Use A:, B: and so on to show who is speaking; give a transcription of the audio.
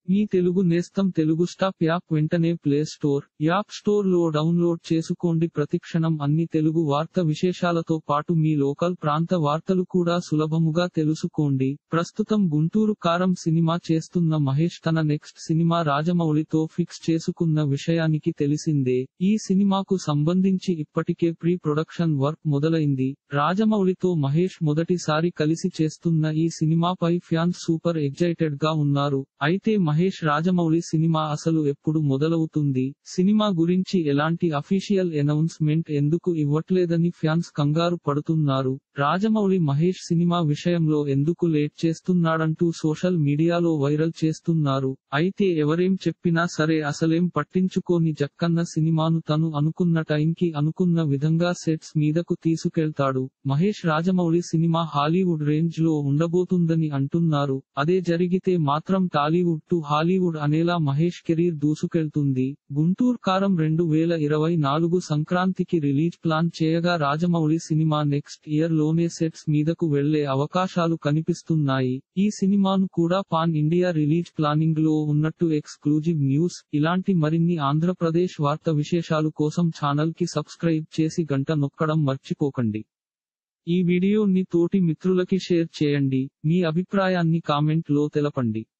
A: మీ తెలుగు నేస్తం Telugu stop app వెంటనే play store app store లో డౌన్లోడ్ చేసుకోండి ప్రతిక్షణం అన్ని తెలుగు వార్త విశేషాలతో పాటు మీ లోకల్ ప్రాంత వార్తలు కూడా సులభముగా తెలుసుకోండి ప్రస్తుతం గుంటూరు కారం సినిమా చేస్తున్న మహేష్ తన నెక్స్ట్ సినిమా రాజమౌళితో ఫిక్స్ చేసుకున్న విషయానికి తెలిసిందే ఈ సినిమాకు సంబంధించి ఇప్పటికే ప్రీ ప్రొడక్షన్ వర్క్ మొదలైంది రాజమౌళితో మహేష్ మొదటిసారి కలిసి చేస్తున్న ఈ సినిమాపై ఫ్యాన్స్ సూపర్ ఎగ్జైటెడ్ గా ఉన్నారు అయితే మహేష్ రాజమౌళి సినిమా అసలు ఎప్పుడు మొదలవుతుంది సినిమా గురించి ఎలాంటి అఫీషియల్ అనౌన్స్మెంట్ ఎందుకు ఇవ్వట్లేదని ఫ్యాన్స్ కంగారు పడుతున్నారు రాజమౌళి మహేష్ సినిమా విషయంలో ఎందుకు లేట్ చేస్తున్నాడంటూ సోషల్ మీడియాలో వైరల్ చేస్తున్నారు అయితే ఎవరేం చెప్పినా సరే అసలేం పట్టించుకోని జక్కన్న సినిమాను తను అనుకున్న టైంకి అనుకున్న విధంగా సెట్స్ మీదకు తీసుకెళ్తాడు Mahesh Rajamouli cinema Hollywood range లో ఉండబోతుందని అంటున్నారు అదే జరిగితే మాత్రం టాలీవుడ్ టు హాలీవుడ్ అనేలా మహేష్ కెరీర్ దూసుకెళ్తుంది గుంటూరు కారం రెండు వేల ఇరవై నాలుగు సంక్రాంతికి రిలీజ్ ప్లాన్ చేయగా రాజమౌళి సినిమా నెక్స్ట్ ఇయర్ లోనే సెట్స్ మీదకు వెళ్లే అవకాశాలు కనిపిస్తున్నాయి ఈ సినిమాను కూడా పాన్ ఇండియా రిలీజ్ ప్లానింగ్ లో ఉన్నట్టు ఎక్స్క్లూజివ్ న్యూస్ ఇలాంటి మరిన్ని ఆంధ్రప్రదేశ్ వార్త విశేషాలు కోసం ఛానల్ కి సబ్స్క్రైబ్ చేసి గంట నొక్కడం మర్చిపోకండి ఈ వీడియోని తోటి మిత్రులకి షేర్ చేయండి మీ అభిప్రాయాన్ని కామెంట్ లో తెలపండి